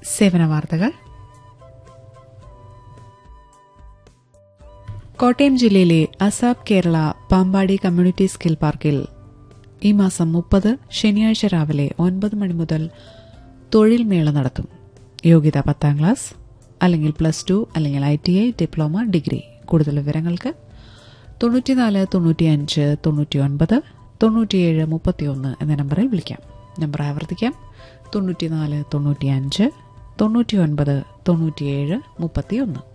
സേവന വാർത്തകൾ കോട്ടയം ജില്ലയിലെ ASAP Kerala Pampady community skill പാർക്കിൽ ഈ മാസം മുപ്പത് ശനിയാഴ്ച രാവിലെ ഒൻപത് മണി മുതൽ തൊഴിൽ മേള നടത്തും യോഗ്യത പത്താം ക്ലാസ് അല്ലെങ്കിൽ പ്ലസ് ടു അല്ലെങ്കിൽ I T I diploma degree കൂടുതൽ വിവരങ്ങൾക്ക് തൊണ്ണൂറ്റിനാല് തൊണ്ണൂറ്റിയഞ്ച് തൊണ്ണൂറ്റി ഒൻപത് തൊണ്ണൂറ്റിയേഴ് മുപ്പത്തിയൊന്ന് എന്ന നമ്പറിൽ വിളിക്കാം നമ്പർ ആവർത്തിക്കാം തൊണ്ണൂറ്റിനാല് തൊണ്ണൂറ്റിയഞ്ച് തൊണ്ണൂറ്റി ഒൻപത് തൊണ്ണൂറ്റിയേഴ് മുപ്പത്തിയൊന്ന്